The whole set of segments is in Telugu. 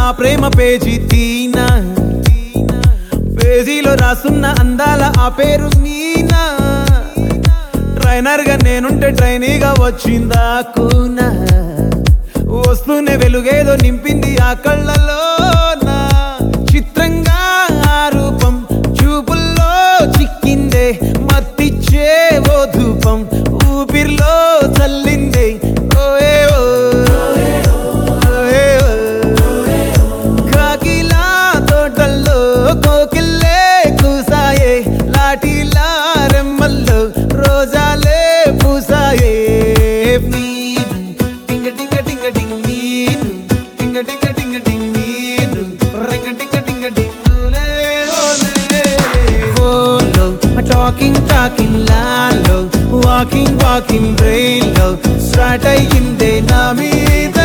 ప్రేమ పేజీ తీనా పేజీలో రాసున్న అందాల ఆ పేరు మీనా ట్రైనర్ గా నేనుంటే ట్రైనీగా వచ్చిందా కూనా వస్తూనే వెలుగేదో నింపింది ఆ కళ్ళలో చిత్రంగా ఆ రూపం చూపుల్లో చిక్కిందే మత్తిచ్చే ఓ ధూపం ఊపిరిలో చల్లిందే ఓయే ఓ ఓయే ఓ. కాకిలా తోటల్లో కోకిల్లే కూసాయే లాఠీలా రెమ్మల్లో రోజాలే పూసాయే నీరు టింగ టింగ టింగ టింగ్ నీరు టింగ టింగ టింగ టింగ్ నీరు రింగ టింగ టింగ టింగ్ ఓలే ఓలే ఫోన్లో టాకింగ్ టాకింగ్ లాలో వాకింగ్ వాకింగ్ బ్రెయిన్లో స్టార్ట్ అయ్యిందే నా మీద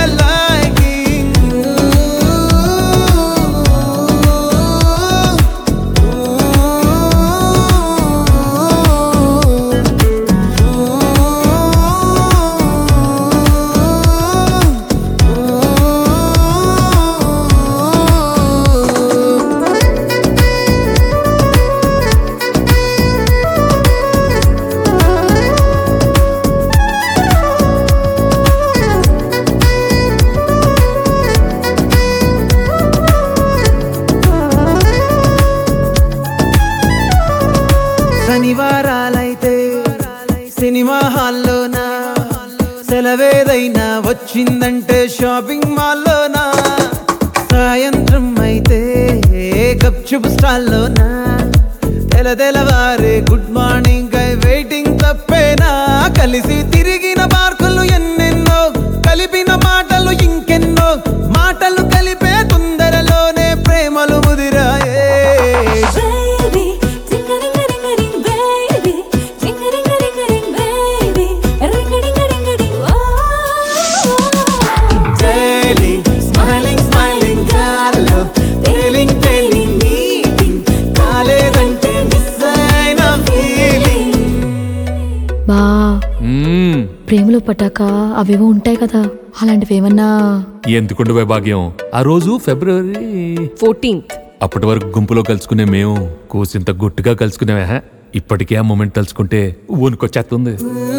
శనివారాలైతే సినిమా హాల్లోనా సెలవేదైనా వచ్చిందంటే షాపింగ్ మాల్లోనా సాయంత్రం అయితే గప్చుప్ స్టాల్లోనా తెల తెలవారే గుడ్ మార్నింగ్ ఐ వెయిటింగ్ తప్పేనా కలిసి తిరిగిన పార్కులు ఎన్నెన్నో కలిపిన మాటలు ఇంకెన్నో మాటలు కలిపే తొందరలోనే ప్రేమలు ముదిరాయే Baby, ring-a-ring-a-ring-a-ring, baby. Ring-a-ring-a-ring-a-ring, baby. Ring-a-ring-a-ring-a-ring, oh. Daily, smiling, smiling, గాల్లో tailing, tailing, meeting. కాలేదంటే miss అయిన feeling. బా మ్మ్. ప్రేమలో పట్టాక అవేవో ఉంటాయి కదా అలాంటివి ఏమన్నా ఎందుకుండు వైభాగ్యం ఆ రోజు ఫిబ్రవరి ఫోర్టీన్త్ అప్పటి వరకు గుంపులో కలుసుకునే మేము కూసింత గుట్టుగా కలుసుకునేవా హ? ఇప్పటికే ఆ మూమెంట్ తలుచుకుంటే ఊనుకొచ్చేస్తుంది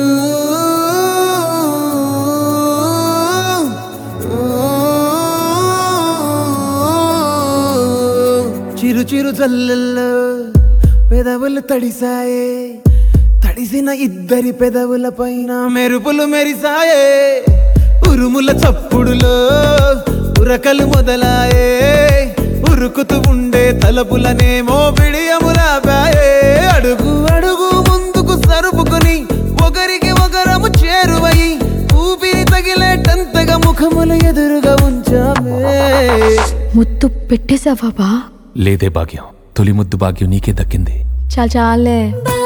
చిరు చిరు జల్లల్లో పెదవులు తడిసాయే తడిసిన ఇద్దరి పెదవుల పైన మెరుపులు మెరిసాయే ఉరుముల చప్పుడులో ఉరకలు మొదలాయే ఉరుకుతూ ఉండే తలపులనేమో బిడియములాపాయే అడుగు అడుగు ముందుకు సరుపుకొని ఒకరికి ఒకరము చేరువై ఊపిరి తగిలేటంతగా ముఖములు ఎదురుగా ఉంచామే ముత్తు పెట్టేశావా బా లేదే భాగ్యం తొలి ముద్దు భాగ్యం నీకే దక్కింది చాలు చాలే Bye,